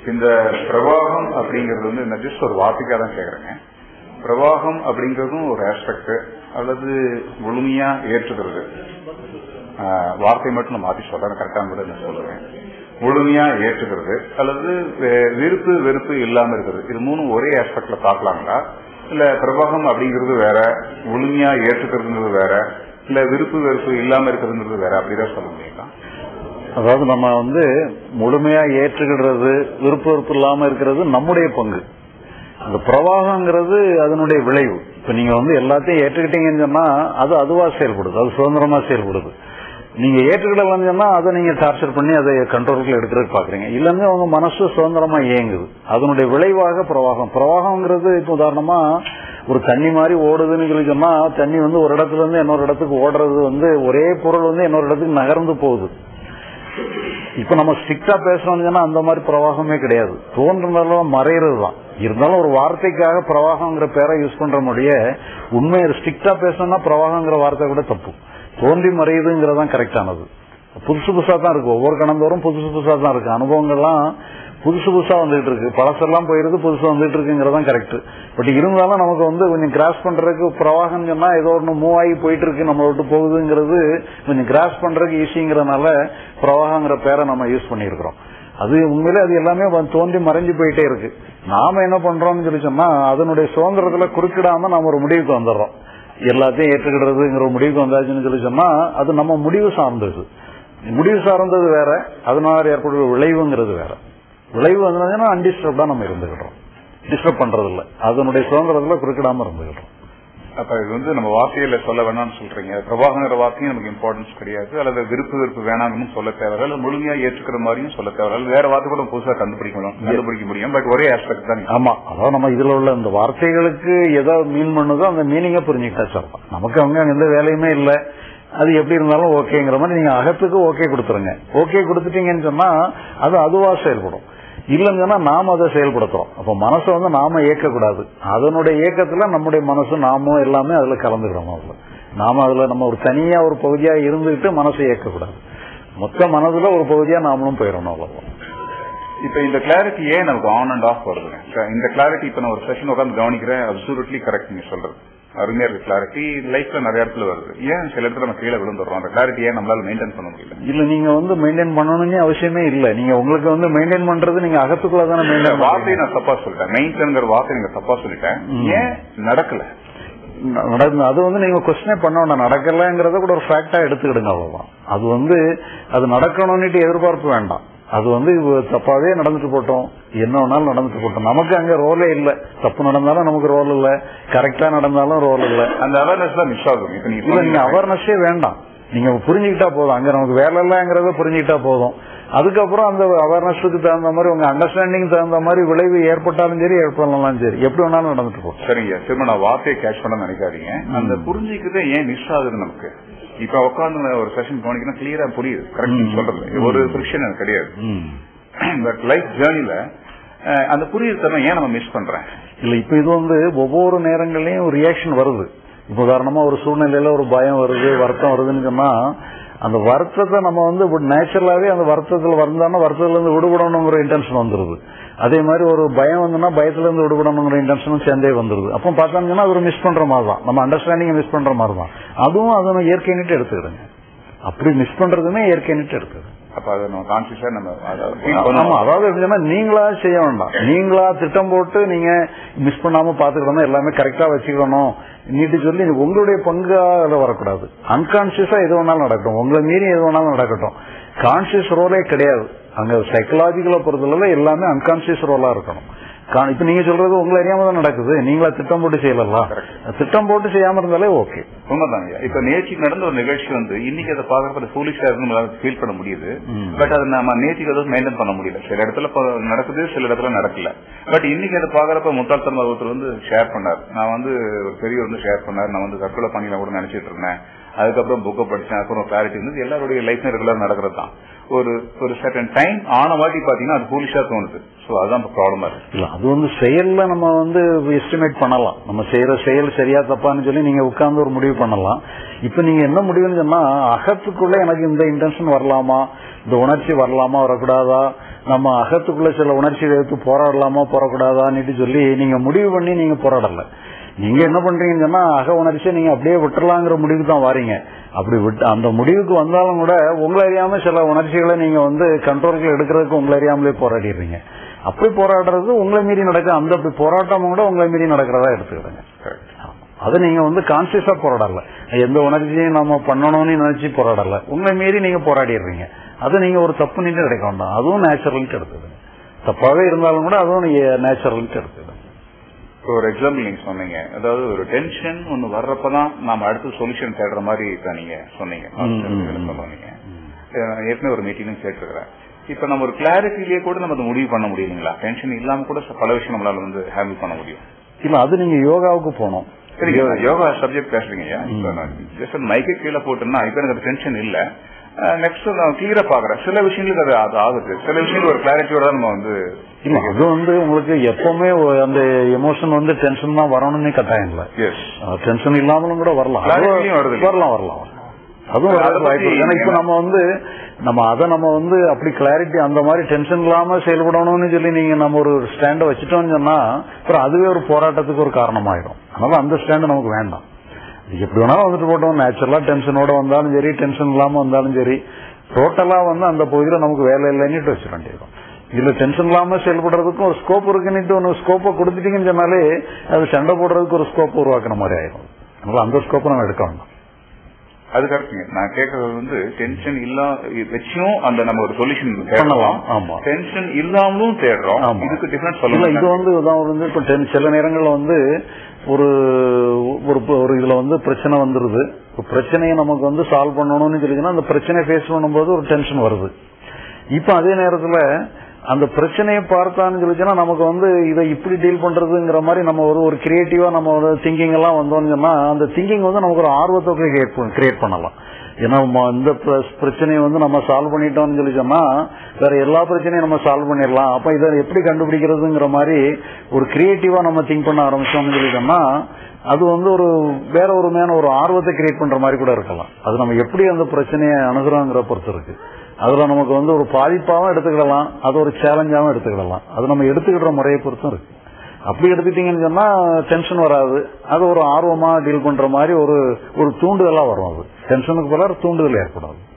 இந்த பிரவாகம் அப்படிங்கிறது வந்து நான் ஜஸ்ட் ஒரு வார்த்தைக்காக தான் கேக்குறேங்க பிரவாகம் அப்படிங்கிறதும் ஒரு ஆஸ்பெக்ட் அல்லது முழுமையா ஏற்றுக்கிறது ஆஹ், வார்த்தை மட்டும் நான் மாத்தி சொல்றேன் கரெக்டான கூட நான் சொல்லுவேன் முழுமையா ஏற்றுக்கிறது அல்லது வே- விருப்பு வெறுப்பு இல்லாம இருக்கிறது இது மூணும் ஒரே ஆஸ்பெக்ட்ல பார்க்கலாங்களா இல்ல பிரவாகம் அப்படிங்கிறது வேற முழுமையா ஏற்றுக்கிறதுங்கிறது வேற இல்ல விருப்பு வெறுப்பு இல்லாம இருக்கிறதுங்கிறது வேற அப்படிதான் சொல்ல முடியுங்களா அதாவது நம்ம வந்து முழுமையா ஏற்றுக்கிடுறது விருப்ப வெறுப்பு இல்லாம இருக்கிறது நம்முடைய பங்கு அந்த பிரவாகங்கிறது அதனுடைய விளைவு இப்ப நீங்க வந்து எல்லாத்தையும் ஏற்றுக்கிட்டீங்கன்னு சொன்னா அது அதுவா செயல்படுது அது சுதந்திரமா செயல்படுது நீங்க ஏற்றுக்கிடலன்னு சொன்னா அதை நீங்க டார்ச்சர் பண்ணி அதை கண்ட்ரோலுக்குள்ள எடுக்கிறதுக்கு பாக்குறீங்க இல்லன்னு உங்க மனசு சுதந்திரமா இயங்குது அதனுடைய விளைவாக பிரவாகம் பிரவாகம்ங்கிறது இப்ப உதாரணமா ஒரு தண்ணி மாதிரி ஓடுதுன்னு சொல்லி சொன்னா தண்ணி வந்து ஒரு இடத்துல இருந்து இன்னொரு இடத்துக்கு ஓடுறது வந்து ஒரே பொருள் வந்து இன்னொரு இடத்துக்கு நகர்ந்து போகுது இப்ப நம்ம ஸ்ட்ரிக்டா பேசணும்னு சொன்னா அந்த மாதிரி பிரவாகமே கிடையாது தோன்றுனாலும் மறைகிறது தான் இருந்தாலும் ஒரு வார்த்தைக்காக பிரவாகங்கிற பேரை யூஸ் பண்ற முடிய உண்மையை ஸ்ட்ரிக்டா பேசணும்னா பிரவாகங்கிற வார்த்தை கூட தப்பு தோன்றி மறையுதுங்கிறதான் கரெக்டானது புதுசு புதுசா தான் இருக்கு ஒவ்வொரு கணந்தோறும் புதுசு புதுசா தான் இருக்கு அனுபவங்கள்லாம் புதுசு புதுசா வந்துட்டு இருக்கு பழசெல்லாம் போயிருது புதுசா வந்துட்டு இருக்குங்கிறதான் கரெக்ட் பட் இருந்தாலும் நமக்கு வந்து கொஞ்சம் கிராஸ் பண்றதுக்கு பிரவாகம் சொன்னா ஏதோ ஒன்று மூவ் ஆகி போயிட்டு இருக்கு நம்ம விட்டு போகுதுங்கிறது கொஞ்சம் கிராஸ் பண்றதுக்கு ஈஸிங்கிறதுனால பிரவாகங்கிற பேரை நம்ம யூஸ் பண்ணியிருக்கிறோம் அது உண்மையிலே அது எல்லாமே வந்து தோன்றி மறைஞ்சு போயிட்டே இருக்கு நாம என்ன பண்றோம்னு சொல்லி சொன்னா அதனுடைய சுதந்திரத்துல குறுக்கிடாம நாம ஒரு முடிவுக்கு வந்துடுறோம் எல்லாத்தையும் ஏற்றுக்கிடுறதுங்கிற ஒரு முடிவுக்கு வந்தாச்சுன்னு சொல்லி சொன்னா அது நம்ம முடிவு சார்ந்தது முடிவு சார்ந்தது வேற அதனால ஏற்படுற விளைவுங்கிறது வேற விளைவு வந்ததுன்னா அன்டிஸ்டர்ப்டா நம்ம இருந்துகிட்டோம் டிஸ்டர்ப் பண்றது இல்ல அதனுடைய சுதந்திரத்துல குறுக்கிடாம இருந்துகிட்டோம் அப்ப இது வந்து நம்ம வார்த்தையில சொல்ல வேணாம்னு சொல்றீங்க பிரபாகங்கிற வார்த்தையும் நமக்கு இம்பார்ட்டன்ஸ் கிடையாது அல்லது விருப்பு வெறுப்பு வேணாம்னு சொல்ல தேவையில்ல அல்லது முழுமையா ஏற்றுக்கிற மாதிரியும் சொல்ல தேவையில்ல அல்லது வேற வார்த்தை கூட புதுசா கண்டுபிடிக்கணும் கண்டுபிடிக்க முடியும் பட் ஒரே ஆஸ்பெக்ட் தான் நீங்க ஆமா அதாவது நம்ம இதுல உள்ள இந்த வார்த்தைகளுக்கு எதை மீன் பண்ணுதோ அந்த மீனிங்க புரிஞ்சுக்கிட்டா சொல்லலாம் நமக்கு அவங்க அங்க எந்த வேலையுமே இல்ல அது எப்படி இருந்தாலும் ஓகேங்கிற மாதிரி நீங்க அகத்துக்கு ஓகே கொடுத்துருங்க ஓகே கொடுத்துட்டீங்கன்னு சொன்னா அது அதுவா செயல்படும் இல்லைன்னு சொன்னா நாம அதை செயல்படுத்துறோம் அப்ப மனசை வந்து நாம இயக்கக்கூடாது அதனுடைய இயக்கத்துல நம்முடைய மனசு நாமும் எல்லாமே அதுல கலந்துக்கிறோம் அதுல நாம அதுல நம்ம ஒரு தனியா ஒரு பகுதியா இருந்துகிட்டு மனசை இயக்கக்கூடாது மொத்த மனதுல ஒரு பகுதியா நாமளும் போயிடணும் அவ்வளவுதான் இப்ப இந்த கிளாரிட்டி ஏன் நமக்கு ஆன் அண்ட் ஆஃப் வருதுங்க இப்ப இந்த கிளாரிட்டி இப்ப நான் ஒரு செஷன் உட்காந்து கவனிக்கிறேன் அப்சூரட்லி கரெக்ட் நீங்க சொல்றது அருமையா இருக்கு கிளாரிட்டி லைஃப்ல நிறைய இடத்துல வருது ஏன் சில இடத்துல நம்ம கீழே விழுந்துடுறோம் அந்த கிளாரிட்டி ஏன் நம்மளால மெயின்டைன் பண்ண முடியல இல்ல நீங்க வந்து மெயின்டைன் பண்ணணும்னு அவசியமே இல்ல நீங்க உங்களுக்கு வந்து மெயின்டைன் பண்றது நீங்க அகத்துக்குள்ள தானே இந்த மெயின்டைன் வார்த்தையை நான் தப்பா சொல்லிட்டேன் மெயின்டைன்ங்கிற வார்த்தை நீங்க தப்பா சொல்லிட்டேன் ஏன் நடக்கல நடந்து அது வந்து நீங்க கொஸ்டினே பண்ண வேண்டாம் நடக்கலங்கிறத கூட ஒரு ஃபேக்டா எடுத்துக்கிடுங்க அவ்வளவுதான் அது வந்து அது நடக்கணும்னுட்டு எதிர்பார்ப்பு வேண்டாம் அது வந்து இப்ப தப்பாவே நடந்துட்டு போட்டோம் என்ன வேணாலும் நடந்துட்டு போட்டோம் நமக்கு அங்க ரோலே இல்ல தப்பு நடந்தாலும் நமக்கு ரோல் இல்ல கரெக்டா நடந்தாலும் ரோல் இல்ல அந்த அவேர்னஸ் தான் மிஸ் ஆகும் இப்ப நீங்க இல்ல நீங்க சொன்னீங்க. அவேர்னஸே வேண்டாம் நீங்க புரிஞ்சுக்கிட்டா போதும் அங்க நமக்கு வேலை இல்லைங்கிறத புரிஞ்சுக்கிட்டா போதும் அதுக்கப்புறம் அந்த அவேர்னஸுக்கு தகுந்த மாதிரி உங்க அண்டர்ஸ்டாண்டிங் தகுந்த மாதிரி விளைவு ஏற்பட்டாலும் சரி ஏற்படலாம் சரி எப்படி வேணாலும் நடந்துட்டு போகும் சரிங்க திரும்ப நான் வார்த்தையை கேட்ச் பண்ண நினைக்காதீங்க அந்த புரிஞ்சுக்கிறதே ஏன் மிஸ் ஆகுது நமக்கு இப்ப உட்காந்து ஒரு செஷன் கவனிக்கணும் கிளியரா புரியுது கரெக்ட் சொல்றது ஒரு ஃபிரிக்ஷன் எனக்கு கிடையாது பட் லைஃப் ஜேர்னில அந்த புரியுது தரம் ஏன் நம்ம மிஸ் பண்றேன் இல்ல இப்ப இது வந்து ஒவ்வொரு நேரங்கள்லயும் ஒரு ரியாக்ஷன் வருது இப்ப உதாரணமா ஒரு சூழ்நிலையில ஒரு பயம் வருது வருத்தம் வருதுன்னு சொன்னா அந்த வருத்தத்தை நம்ம வந்து நேச்சுரலாவே அந்த வருத்தத்துல வந்தோம்னா வருத்தத்துல இருந்து விடுபடணுங்கிற இன்டென்ஷன் வந்துருது அதே மாதிரி ஒரு பயம் வந்துன்னா பயத்துல இருந்து விடுபடணுங்கிற இன்டென்ஷனும் சேர்ந்தே வந்துருது அப்போ பார்த்தோம்னா அது ஒரு மிஸ் பண்ற மாதிரி தான் நம்ம அண்டர்ஸ்டாண்டிங் மிஸ் பண்ற மாதிரி தான் அதுவும் அதை இயற்கை நிட்டு எடுத்துக்கிடுங்க அப்படி மிஸ் பண்றதுமே இயற்கை நிட்டு எடுத்துக்கிடுங்க அப்ப அதை நம்ம கான்சியஸா நம்ம அதை feel ஆமா பண்ணணும். அதாவது எப்படின்னா நீங்களா செய்ய வேண்டாம் நீங்களா திட்டம் போட்டு நீங்க மிஸ் பண்ணாம பாத்துக்கணும் எல்லாமே கரெக்டா வச்சுக்கணும் நீட்டு சொல்லி உங்களுடைய பங்கு அதுல வரக்கூடாது அன்கான்சியஸா எது வேணாலும் நடக்கட்டும் உங்களை மீறி எது வேணாலும் நடக்கட்டும் கான்சியஸ் ரோலே கிடையாது அங்க சைக்கலாஜிக்கலா பொறுத்தளவுல எல்லாமே அன்கான்சியஸ் ரோலா இருக்கணும் கா- இப்ப நீங்க சொல்றது உங்களை அறியாம தான் நடக்குது நீங்களா திட்டம் போட்டு செய்யலாம் திட்டம் போட்டு செய்யாம இருந்தாலே ஓகே உண்மைதாங்க இப்ப நேற்றுக்கு நடந்த ஒரு நிகழ்ச்சி வந்து இன்னைக்கு அதை பாக்குறப்ப ஃபூலிஷா இருந்து ஃபீல் பண்ண முடியுது பட் அது நம்ம நேற்றுக்கு அதை மெயின்டைன் பண்ண முடியல சில இடத்துல ப- நடக்குது சில இடத்துல நடக்கல பட் இன்னைக்கு அதை பாக்குறப்ப முட்டாள்தனம் ஒருத்தர் வந்து ஷேர் பண்ணார் நான் வந்து ஒரு பெரியவர் வந்து ஷேர் பண்ணார் நான் வந்து தற்கொலை பண்ணிக்கலாம் கூட நினைச்சிட்டு இருந்தேன் அதுக்கப்புறம் புக்கை படிச்சேன் அப்புறம் கிளாரிட்டி இருந்தது எல்லாருடைய லைஃப் ரெகுலர் நடக்கிறது தான் ஒரு ஒரு சர்டன் டைம் ஆன வாட்டி பாத்தீங்கன்னா அது பூலிஷா தோணுது சோ அதுதான் ப்ராப்ளமா இருக்கு இல்ல அது வந்து செயல்ல நம்ம வந்து எஸ்டிமேட் பண்ணலாம் நம்ம செய்யற செயல் சரியா தப்பான்னு சொல்லி நீங்க உட்கார்ந்து ஒரு முடிவு பண்ணலாம் இப்ப நீங்க என்ன முடிவுன்னு சொன்னா அகத்துக்குள்ள எனக்கு இந்த இன்டென்ஷன் வரலாமா இந்த உணர்ச்சி வரலாமா வரக்கூடாதா நம்ம அகத்துக்குள்ள சில உணர்ச்சிகளை எடுத்து போராடலாமா போறக்கூடாதான்னு சொல்லி நீங்க முடிவு பண்ணி நீங்க போராடல நீங்க என்ன பண்றீங்கன்னு சொன்னா அக உணர்ச்சியை நீங்க அப்படியே விட்டுறலாங்கிற முடிவுக்கு தான் வாரீங்க அப்படி விட்டு அந்த முடிவுக்கு வந்தாலும் கூட உங்களை அறியாம சில உணர்ச்சிகளை நீங்க வந்து கண்ட்ரோலுக்கு எடுக்கிறதுக்கு உங்களை அறியாமலே போராடிடுறீங்க அப்படி போராடுறது உங்களை மீறி நடக்க அந்த அப்படி போராட்டம் கூட உங்களை மீறி நடக்கிறதா எடுத்துக்கிடுங்க அதை நீங்க வந்து கான்சியஸா போராடல எந்த உணர்ச்சியும் நம்ம பண்ணணும்னு நினைச்சு போராடல உங்களை மீறி நீங்க போராடிடுறீங்க அதை நீங்க ஒரு தப்பு நின்று எடுக்க வேண்டாம் அதுவும் நேச்சுரல்ட்டு எடுத்துடுங்க தப்பாவே இருந்தாலும் கூட அதுவும் நீங்க நேச்சுரல்ட்டு எடுத்துடுங்க இப்போ ஒரு எக்ஸாம்பிள் நீங்க சொன்னீங்க அதாவது ஒரு டென்ஷன் ஒன்னு வர்றப்பதான் நாம அடுத்த சொல்யூஷன் தேடுற மாதிரி இப்ப நீங்க சொன்னீங்க சொன்னீங்க ஏற்கனவே ஒரு மீட்டிங்கும் கேட்டிருக்கிறேன் இப்ப நம்ம ஒரு கிளாரிட்டிலேயே கூட நம்ம அதை முடிவு பண்ண முடியுங்களா டென்ஷன் இல்லாம கூட பல விஷயம் நம்மளால வந்து ஹேண்டில் பண்ண முடியும் இல்ல அது நீங்க யோகாவுக்கு போகணும் சரிங்க யோகா சப்ஜெக்ட் பேசுறீங்க இப்ப நான் ஜஸ்ட் மைக்கு கீழே போட்டேன்னா இப்ப எனக்கு டென்ஷன் இல்ல நெக்ஸ்ட் நான் கிளியரா பாக்குறேன் சில விஷயங்களுக்கு அது அது ஆகுது சில விஷயங்கள் ஒரு கிளாரிட்டியோட தான் நம்ம வந்து இல்ல அது வந்து உங்களுக்கு எப்பவுமே அந்த எமோஷன் வந்து டென்ஷன் தான் வரணும்னு கட்டாயம் இல்ல எஸ் டென்ஷன் இல்லாமலும் கூட வரலாம் Clarity-யும் வருது. வரலாம் வரலாம் அதுவும் அதை வரதுக்கு வாய்ப்பு இருக்கு. ஏன்னா இப்ப பத்தி நம்ம வந்து நம்ம அதை நம்ம வந்து அப்படி கிளாரிட்டி அந்த மாதிரி டென்ஷன் இல்லாம செயல்படணும்னு சொல்லி நீங்க நம்ம ஒரு ஸ்டாண்ட வச்சுட்டோம்னு சொன்னா அப்புறம் அதுவே ஒரு போராட்டத்துக்கு ஒரு காரணமாயிடும் அதனால அந்த ஸ்டாண்ட் நமக்கு வேண்டாம் இது எப்படி வேணாலும் வந்துட்டு போட்டோம் நேச்சுரலா டென்ஷனோட வந்தாலும் சரி டென்ஷன் இல்லாம வந்தாலும் சரி டோட்டலா வந்து அந்த பகுதியில நமக்கு வேலை இல்லைன்னுட்டு வச்சிட வேண்டியிருக்கும் இதுல டென்ஷன் இல்லாம செயல்படுறதுக்கும் ஒரு ஸ்கோப் இருக்குன்னுட்டு ஒன்று ஸ்கோப்பை கொடுத்துட்டீங்கன்னு சொன்னாலே அது சண்டை போடுறதுக்கு ஒரு ஸ்கோப் உருவாக்குன மாதிரி ஆயிடும் அதனால அந்த ஸ்கோப்பை நம்ம எடுக்க வேண்டாம் அது கரெக்டுங்க நான் கேட்கறது வந்து டென்ஷன் இல்லா வச்சும் அந்த நம்ம ஒரு சொல்யூஷன் பண்ணலாம். ஆமா. டென்ஷன் இல்லாமலும் தேடுறோம் ஆமா. இதுக்கு டிஃபரன்ஸ் இல்ல இது சொல்லுங்க வந்து இதான் வந்து இப்ப ten- சில நேரங்கள்ல வந்து ஒரு ஒரு ஒரு இதுல வந்து பிரச்சனை வந்துருது இப்ப பிரச்சனையை நமக்கு வந்து சால்வ் பண்ணணும்னு சொல்லிச்சுன்னா அந்த பிரச்சனையை ஃபேஸ் பண்ணும்போது ஒரு டென்ஷன் வருது இப்ப அதே நேரத்துல அந்த பிரச்சனையை பார்த்தான்னு சொல்லிச்சுன்னா நமக்கு வந்து இதை இப்படி டீல் பண்றதுங்கிற மாதிரி நம்ம ஒரு ஒரு கிரியேட்டிவா நம்ம ஒரு திங்கிங் எல்லாம் வந்தோம்னு சொன்னா அந்த திங்கிங் வந்து நமக்கு ஒரு ஆர்வத்தை கிரியேட் கிரியேட் பண்ணலாம் ஏன்னா ம- இந்த பிர- பிரச்சனையை வந்து நம்ம சால்வ் பண்ணிட்டோம்னு சொல்லி சொன்னா வேற எல்லா பிரச்சனையும் நம்ம சால்வ் பண்ணிடலாம் அப்ப இதை எப்படி கண்டுபிடிக்கிறதுங்கிற மாதிரி ஒரு கிரியேட்டிவா நம்ம திங்க் பண்ண ஆரம்பிச்சோம்னு சொல்லி சொன்னா அது வந்து ஒரு வேற ஒரு மேன ஒரு ஆர்வத்தை கிரியேட் பண்ற மாதிரி கூட இருக்கலாம் அது நம்ம எப்படி அந்த பிரச்சனையை அணுகிறோங்கிற பொறுத்து இருக்கு அதுல நமக்கு வந்து ஒரு பாதிப்பாவும் எடுத்துக்கிடலாம் அது ஒரு சேலஞ்சாவும் எடுத்துக்கிடலாம் அது நம்ம எடுத்துக்கிற முறையை பொறுத்தும் இருக்கு அப்படி எடுத்துட்டீங்கன்னு சொன்னா டென்ஷன் வராது அது ஒரு ஆர்வமா டீல் பண்ற மாதிரி ஒரு ஒரு தூண்டுதலா வரும் அது டென்ஷனுக்கு பதிலா ஒரு தூண்டுதல் ஏற்படாது